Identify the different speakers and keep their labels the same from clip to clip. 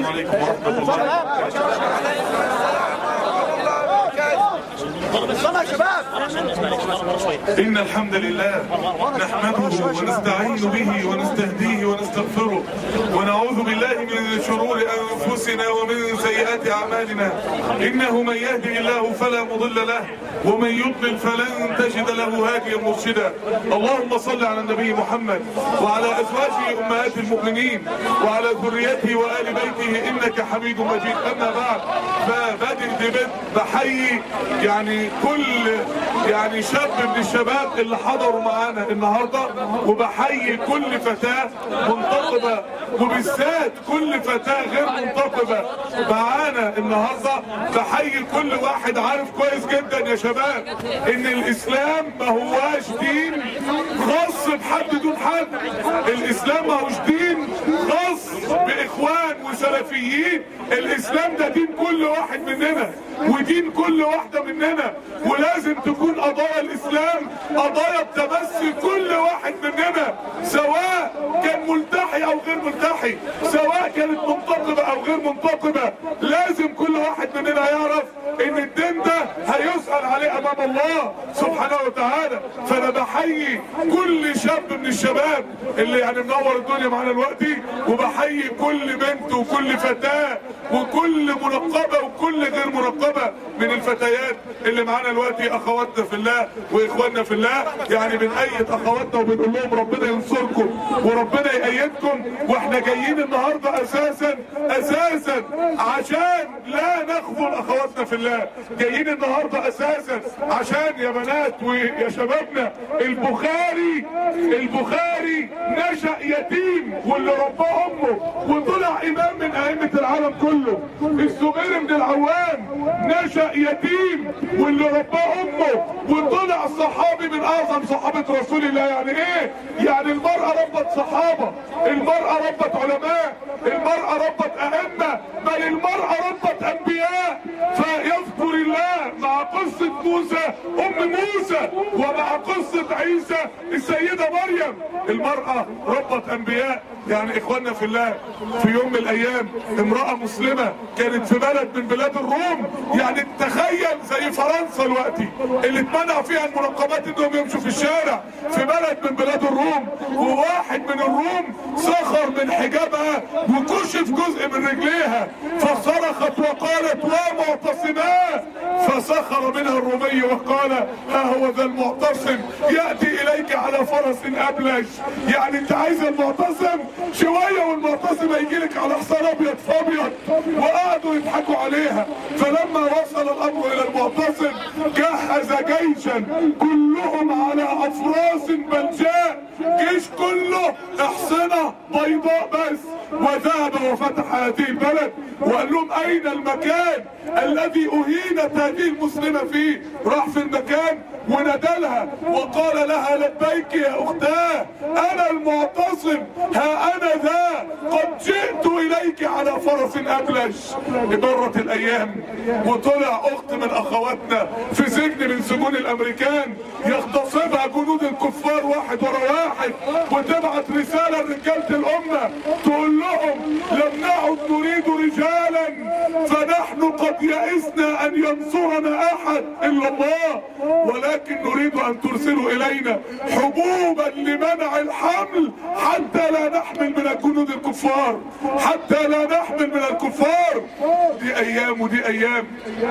Speaker 1: عليكم ورحمة الله إن الحمد لله نحمده ونستعين به ونستهديه ونستغفره ونعوذ بالله من شرور أنفسنا ومن سيئات أعمالنا إنه من يهدي الله فلا مضل له ومن يضلل فلن تجد له هاديا مرشدا اللهم صل على النبي محمد وعلى أزواجه أمهات المؤمنين وعلى ذريته وآل بيته إنك حميد مجيد أما بعد فبادئ دبت بحيي يعني كل يعني شاب من الشباب اللي حضروا معانا النهارده وبحيي كل فتاه منتقبه وبالذات كل فتاه غير منتقبه معانا النهارده بحيي كل واحد عارف كويس جدا يا شباب ان الاسلام ما هواش دين خاص بحد دون حد الاسلام ما هوش دين خاص باخوان وسلفيين الاسلام ده دين كل واحد مننا ودين كل واحده مننا ولازم تكون قضايا الاسلام قضايا بتمثل كل واحد مننا سواء كان ملتحي او غير ملتحي سواء كانت منتقبه او غير منتقبه لازم كل واحد مننا يعرف ان الدين ده هيسأل عليه امام الله سبحانه وتعالى فانا بحيي كل شاب من الشباب اللي يعني منور الدنيا معانا دلوقتي وبحيي كل بنت وكل فتاة وكل منقبة وكل غير منقبة من الفتيات اللي معانا دلوقتي اخواتنا في الله واخواننا في الله يعني بنأيد اخواتنا وبنقول لهم ربنا ينصركم وربنا يأيدكم واحنا جايين النهارده اساسا اساسا عشان لا نخذل اخواتنا في الله جايين النهارده اساسا عشان يا بنات ويا شبابنا البخاري البخاري نشأ يتيم واللي رباه امه وطلع امام من ائمه العالم كله الزبير بن العوام نشأ يتيم واللي رباه امه وطلع صحابي من اعظم صحابه رسول الله يعني ايه يعني المراه ربت صحابه المراه ربت علماء المراه ربت ائمه بل المراه ربت انبياء فيذكر الله مع قصه موسى ام موسى ومع قصه عيسى السيده مريم المراه ربت انبياء يعني اخواننا في الله في يوم من الايام امراه مسلمه كانت في بلد من بلاد الروم يعني تخيل زي فرنسا دلوقتي اللي اتمنع فيها المنقبات انهم يمشوا في الشارع في بلد من بلاد الروم وواحد من الروم سخر من حجابها وكشف جزء من رجليها فصرخت وقالت ومعتصمات فسخر منها الرومي وقال ها هو ذا المعتصم ياتي اليك على فرس ابلج يعني انت عايز المعتصم شويه والمعتصم هيجي لك على حصان ابيض فابيض وقعدوا يضحكوا عليها فلما وصل الامر الى المعتصم جهز جيشا كلهم على افراس بلجاء جيش كله احصنه بيضاء بس وذهب وفتح هذه البلد وقال لهم اين المكان الذي اهينت هذه المسلمه فيه راح في المكان وندلها وقال لها لبيك يا اختاه انا المعتصم ها انا ذا قد جئت اليك على فرس ابلج مرت الايام وطلع اخت من اخواتنا في سجن من سجون الامريكان يغتصبها جنود الكفار واحد ورا واحد وتبعت رساله لرجاله الامه تقول لهم لم نعد نريد رجالا فنحن قد يئسنا ان ينصرنا احد الا الله ولكن نريد ان ترسلوا الينا حبوبا لمنع الحمل حتى لا نحمل من الجنود الكفار حتى لا نحمل من الكفار دي ايام ودي ايام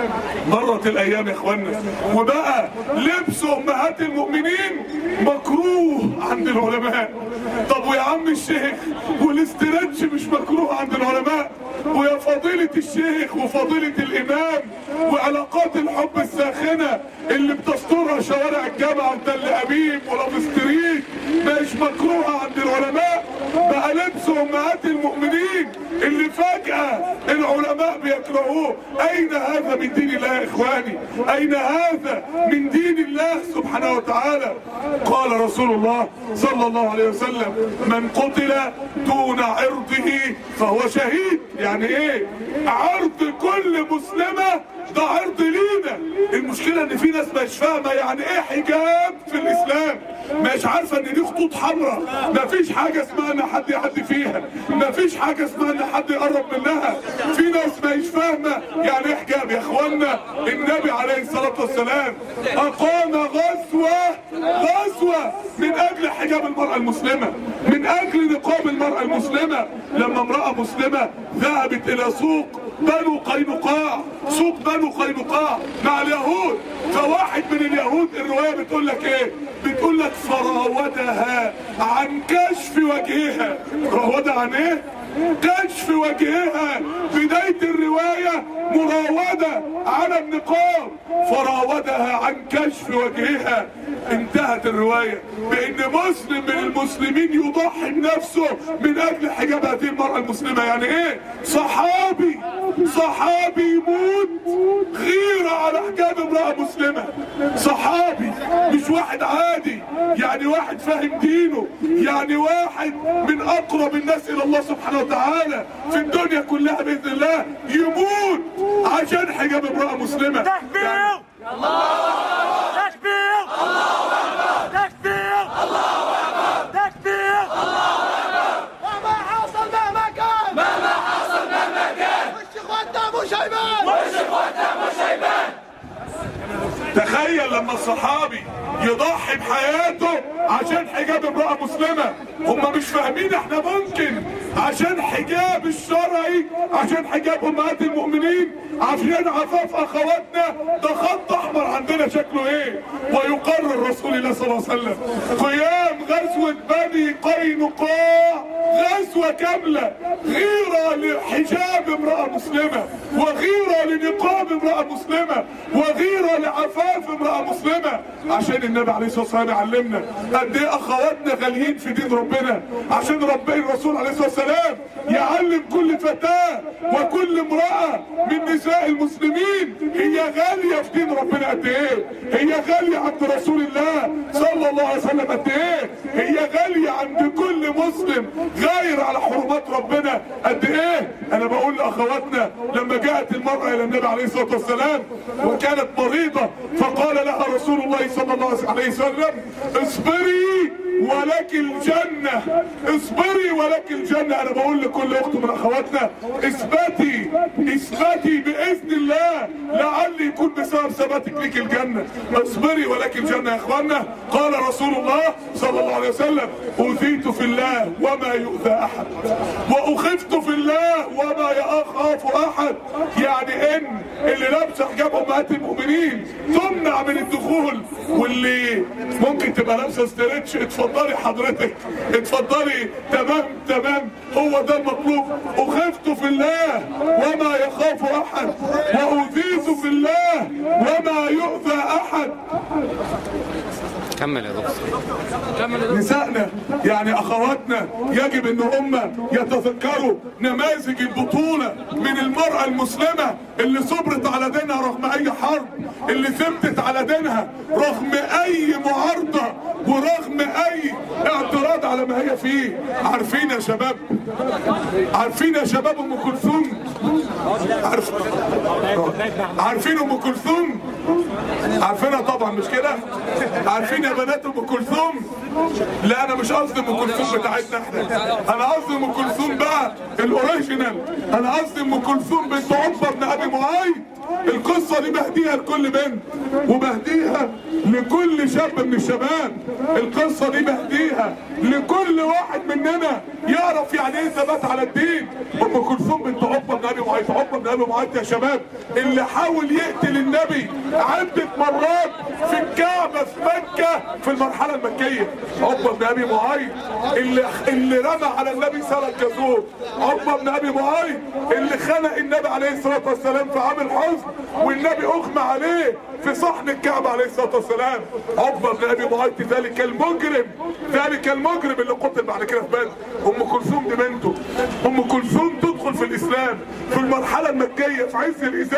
Speaker 1: مرت الايام يا اخوانا وبقى لبس امهات المؤمنين مكروه عند العلماء طب ويا عم الشيخ والاسترتش مش مكروه عند العلماء ويا فضيلة الشيخ وفضيلة الإمام وعلاقات الحب الساخنة اللي بتسترها شوارع الجامعة وتل أبيب ولابستريت مش مكروهة عند العلماء بقى لبس أمهات المؤمنين اللي فجأة العلماء بيكرهوه أين هذا من دين الله يا إخواني أين هذا من دين الله سبحانه وتعالى قال رسول الله صلى الله عليه وسلم من قتل دون عرضه فهو شهيد يعني ايه عرض كل مسلمة ده عرض لينا المشكلة ان في ناس مش فاهمة يعني ايه حجاب في الاسلام مش عارفة ان دي خطوط حمراء مفيش حاجة اسمها ان حد يعدي فيها مفيش حاجة اسمها ان حد يقرب من عنها في ناس ما مش فاهمه يعني ايه حجاب يا اخوانا النبي عليه الصلاه والسلام اقام غزوه غزوه من اجل حجاب المراه المسلمه من اجل نقاب المراه المسلمه لما امراه مسلمه ذهبت الى سوق بنو قينقاع سوق بنو قينقاع مع اليهود فواحد من اليهود الروايه بتقول لك ايه بتقول لك فراودها عن كشف وجهها راودها عن ايه كشف وجهها بداية الرواية مراودة على النقاب فراودها عن كشف وجهها انتهت الرواية بان مسلم من المسلمين يضحي بنفسه من اجل حجاب هذه المرأة المسلمة يعني ايه صحابي صحابي يموت غيرة على حجاب امرأة مسلمة صحابي مش واحد عادي يعني واحد فاهم دينه يعني واحد من اقرب الناس الى الله سبحانه وتعالى في الدنيا كلها باذن الله يموت عشان حجاب امرأة مسلمة
Speaker 2: تكبير تكبير تكبير تكبير
Speaker 3: مهما حصل مهما كان مهما حصل مهما كان وش اخواتنا ابو شيبان
Speaker 1: تخيل لما الصحابي يضحي بحياته عشان حجاب امرأة مسلمة هم مش فاهمين احنا ممكن عشان حجاب الشرعي عشان حجاب امهات المؤمنين عشان عفاف اخواتنا ده خط احمر عندنا شكله ايه ويقرر رسول الله صلى الله عليه وسلم قيام غزوة بني قينقاع غزوة كاملة غيرة لحجاب امرأة مسلمة وغيرة لنقاب امرأة مسلمة وغيرة لعفاف امرأة مسلمة عشان النبي عليه الصلاة والسلام يعلمنا قد ايه اخواتنا غاليين في دين ربنا عشان ربنا الرسول عليه الصلاة والسلام يعلم كل فتاة وكل امرأة من نساء المسلمين هي غالية في دين ربنا قد ايه هي غالية عند رسول الله صلى الله عليه وسلم قد ايه هي غالية عند كل مسلم غاير على حرمات ربنا قد ايه انا بقول لاخواتنا لما جاءت المرأة الى النبي عليه الصلاة والسلام وكانت مريضة فقال لها رسول الله صلى الله عليه وسلم اصبري ولك الجنة اصبري ولك الجنة انا بقول لكل اخت من اخواتنا اثبتي اثبتي باذن الله لعل يكون بسبب ثباتك ليك الجنة اصبري ولك الجنة يا اخوانا قال رسول الله صلى الله عليه وسلم اوذيت في الله وما يؤذى احد واخفت في الله وما يخاف احد يعني ان اللي لابسه حجاب امهات المؤمنين تمنع من الدخول واللي ممكن تبقى لابسه ستريتش اتفضلي حضرتك اتفضلي تمام تمام هو ده المطلوب اخفت في الله وما يخاف احد واوذيت في الله وما يؤذى احد
Speaker 4: كمل يا دكتور
Speaker 1: نسائنا يعني اخواتنا يجب ان هم يتذكروا نماذج البطولة من المرأة المسلمة اللي صبرت على دينها رغم اي حرب اللي ثبتت على دينها رغم اي معارضة ورغم اي اعتراض على ما هي فيه عارفين يا شباب عارفين يا شباب ام كلثوم عارف... عارفين ام كلثوم عارفينها طبعا مش كده عارفين يا بنات ام كلثوم لا انا مش قصدي ام كلثوم بتاعتنا احنا انا قصدي ام كلثوم بقى الاوريجينال انا قصدي ام كلثوم بنت عقبه بن ابي معاذ القصة دي بهديها لكل بنت وبهديها لكل شاب من الشباب القصة دي بهديها لكل واحد مننا يعرف يعني ايه ثبات على الدين ام كلثوم بنت عقبة بن ابي معاذ عقبة بن ابي معاذ يا شباب اللي حاول يقتل النبي عدة مرات في الكعبة في مكة في المرحلة المكية عقبة بن ابي معاذ اللي اللي رمى على النبي سلة جزور عقبة بن ابي معاذ اللي خنق النبي عليه الصلاة والسلام في عام الحزن والنبي اغمى عليه في صحن الكعبة عليه الصلاة والسلام عقبة بن ابي معاذ ذلك المجرم ذلك المجرم اللي قتل بعد كده في بدر ام كلثوم دي بنته ام كلثوم تدخل في الاسلام في المرحلة المكية في عز الازاء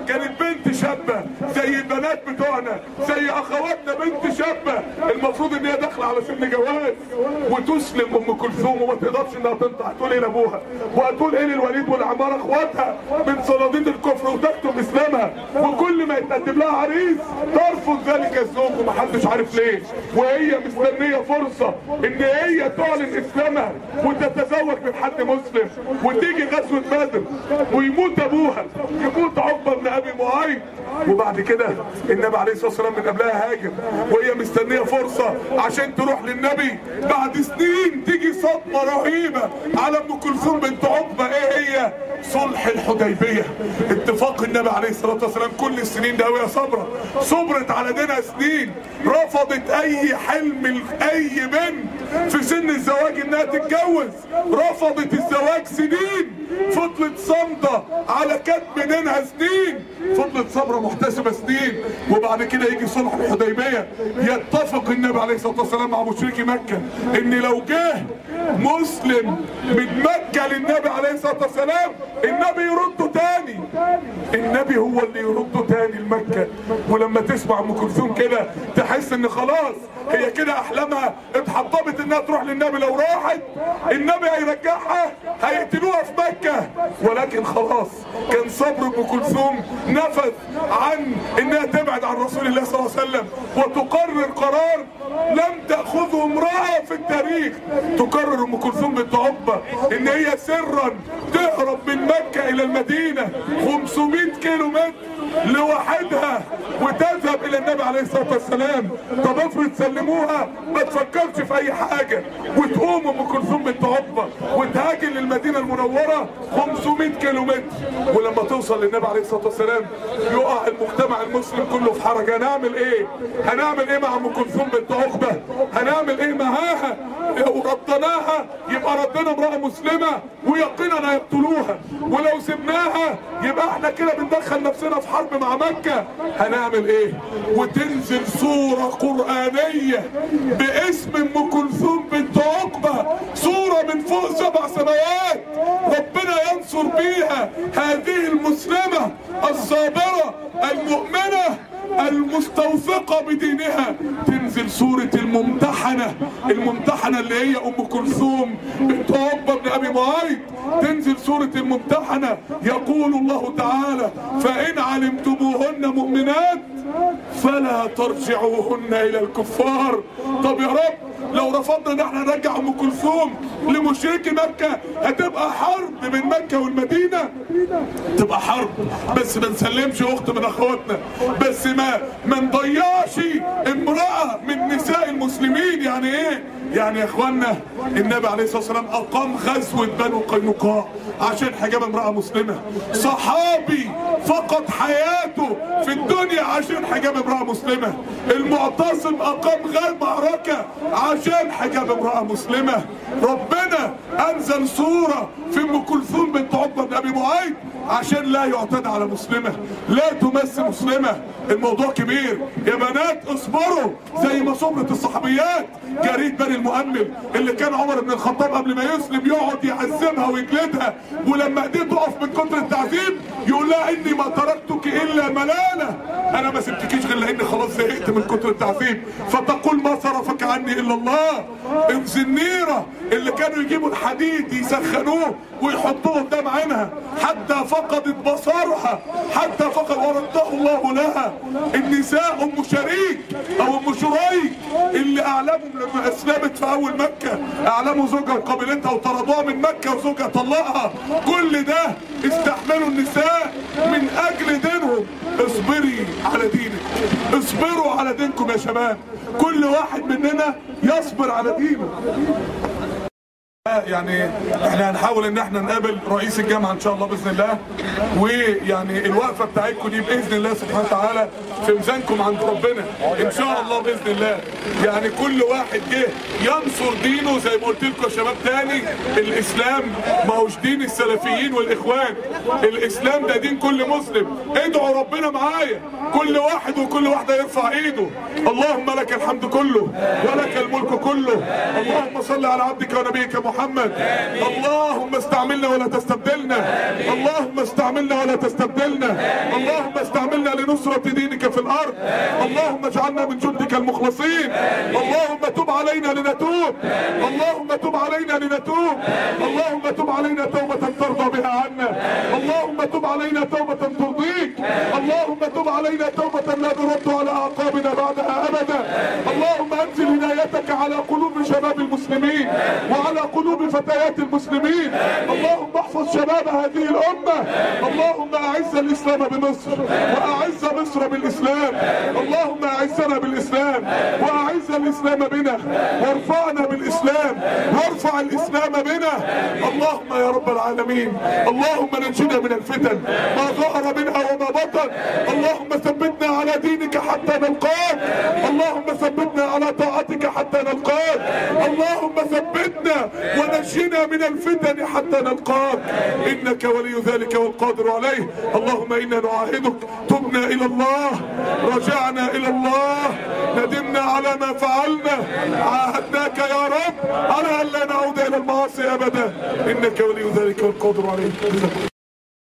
Speaker 1: كانت بنت شابه زي البنات بتوعنا زي اخواتنا بنت شابه المفروض ان هي داخله على سن جواز وتسلم ام كلثوم وما تقدرش انها تنطق تقول ايه لابوها وهتقول ايه للوليد والعماره اخواتها من صناديد الكفر وتكتم اسلامها وكل ما يتقدم لها عريس ترفض ذلك الزوج ومحدش عارف ليه وهي مستنيه فرصه ان هي تعلن اسلامها وتتزوج من حد مسلم وتيجي غزوه بدر ويموت ابوها يموت عقبه بن ابي معيط وبعد كده النبي عليه الصلاه والسلام من قبلها هاجر وهي مستنيه فرصه عشان تروح للنبي بعد سنين تيجي صدمه رهيبه على ام كلثوم بنت عقبه ايه هي؟ صلح الحديبيه اتفاق النبي عليه الصلاه والسلام كل السنين ده وهي صبره صبرت على دينها سنين رفضت اي حلم لاي بنت في سن الزواج انها تتجوز رفضت الزواج سنين فضلت صامده على كتم دينها سنين فضلت صبره محتسبه سنين وبعد كده يجي صلح الحديبيه يتفق النبي عليه الصلاه والسلام مع مشركي مكه ان لو جه مسلم من مكه للنبي عليه الصلاه والسلام النبي يرده تاني النبي هو اللي يرده تاني لمكه ولما تسمع ام كلثوم كده تحس ان خلاص هي كده احلامها اتحطمت انها تروح للنبي لو راحت النبي هيرجعها هيقتلوها في مكه ولكن خلاص كان صبر ام كلثوم نفذ عن انها تبعد عن رسول الله صلى الله عليه وسلم وتقرر قرار لم تاخذه امراه في التاريخ تقرر ام كلثوم بنت عقبه ان هي سرا تهرب من مكه الى المدينه 500 كيلو متر لوحدها وتذهب الى النبي عليه الصلاه والسلام طب افرض سلموها ما تفكرش في اي حاجه وتقوم ام كلثوم بنت عقبه وتهاجر للمدينه المنوره 500 كيلو متر ولما توصل للنبي عليه الصلاه والسلام يقع المجتمع المسلم كله في حرج هنعمل ايه؟ هنعمل ايه مع ام كلثوم بنت عقبه؟ هنعمل ايه معاها؟ لو ردناها يبقى ردنا امراه مسلمه ويقينا هيقتلوها ولو سبناها يبقى احنا كده بندخل نفسنا في حرب مع مكه هنعمل ايه؟ وتنزل سوره قرانيه باسم ام كلثوم بنت عقبه سوره من فوق سبع سماوات ربنا ينصر بيها هذه المسلمه الصابره المؤمنه المستوثقة بدينها تنزل سورة الممتحنة الممتحنة اللي هي أم كلثوم بنت عقبة بن أبي معيط تنزل سورة الممتحنة يقول الله تعالى فإن علمتموهن مؤمنات فلا ترجعوهن إلى الكفار طب يا رب لو رفضنا ان احنا نرجع ام كلثوم لمشركي مكه هتبقى حرب بين مكه والمدينه تبقى حرب بس ما نسلمش اخت من اخواتنا بس ما ما نضيعش امراه من نساء المسلمين يعني ايه يعني يا اخوانا النبي عليه الصلاه والسلام اقام غزوه بنو قينقاع عشان حجاب امراه مسلمه صحابي فقد حياته في الدنيا عشان حجاب امراه مسلمه المعتصم اقام غير معركه عشان حجاب امراه مسلمه ربنا انزل سوره في ام كلثوم بنت عقبه بن ابي معيط عشان لا يعتدى على مسلمه لا تمس مسلمه الموضوع كبير يا بنات اصبروا زي ما صبرت الصحابيات جريد بني المؤمل اللي كان عمر بن الخطاب قبل ما يسلم يقعد يعذبها ويجلدها ولما ايديه تقف من كتر التعذيب يقول لها اني ما تركتك الا ملانه انا ما سبتكيش غير لاني خلاص زهقت من كتر التعذيب فتقول ما صرفك عني الا الله الزنيره اللي كانوا يجيبوا الحديد يسخنوه ويحطوه قدام عينها حتى فقدت بصرها حتى فقد ورده الله لها النساء ام شريك او ام شريك اللي اعلمهم لما اسلمت في اول مكه اعلموا زوجها وقابلتها وطردوها من مكه وزوجها طلقها كل ده استحملوا النساء من اجل دينهم اصبري على دينك اصبروا على دينكم يا شباب كل واحد مننا يصبر على دينه يعني احنا هنحاول ان احنا نقابل رئيس الجامعه ان شاء الله باذن الله ويعني الوقفه بتاعتكم دي باذن الله سبحانه وتعالى في ميزانكم عند ربنا ان شاء الله باذن الله يعني كل واحد جه ينصر دينه زي ما قلت لكم يا شباب تاني الاسلام ما هوش دين السلفيين والاخوان الاسلام ده دين كل مسلم ادعوا ربنا معايا كل واحد وكل واحده يرفع ايده اللهم لك الحمد كله ولك الملك كله اللهم صل على عبدك ونبيك محمد اللهم استعملنا ولا تستبدلنا اللهم اللهم استعملنا ولا تستبدلنا اللهم استعملنا لنصرة دينك في الارض اللهم اجعلنا من جندك المخلصين اللهم تب علينا لنتوب اللهم تب علينا لنتوب اللهم تب علينا توبة ترضى بها عنا اللهم تب علينا توبة ترضيك اللهم تب علينا توبة لا نرد على اعقابنا بعدها ابدا اللهم انزل هدايتك على قلوب شباب المسلمين وعلى قلوب فتيات المسلمين اللهم احفظ شباب هذه الامة اللهم اعز الاسلام بمصر واعز مصر بالاسلام اللهم اعزنا بالاسلام واعز الاسلام بنا وارفعنا بالاسلام وارفع الاسلام بنا اللهم يا رب العالمين اللهم نجنا من الفتن ما ظهر منها وما بطن اللهم ثبتنا على دينك حتى نلقاك اللهم ثبتنا على طاعتك حتى نلقاك اللهم ثبتنا ونجنا من الفتن حتى نلقاك انك ولي ذلك والقادر عليه اللهم انا نعاهدك تبنا الى الله رجعنا الى الله ندمنا على ما فعلنا عاهدناك يا رب على ان لا نعود الى المعاصي ابدا انك ولي ذلك والقادر عليه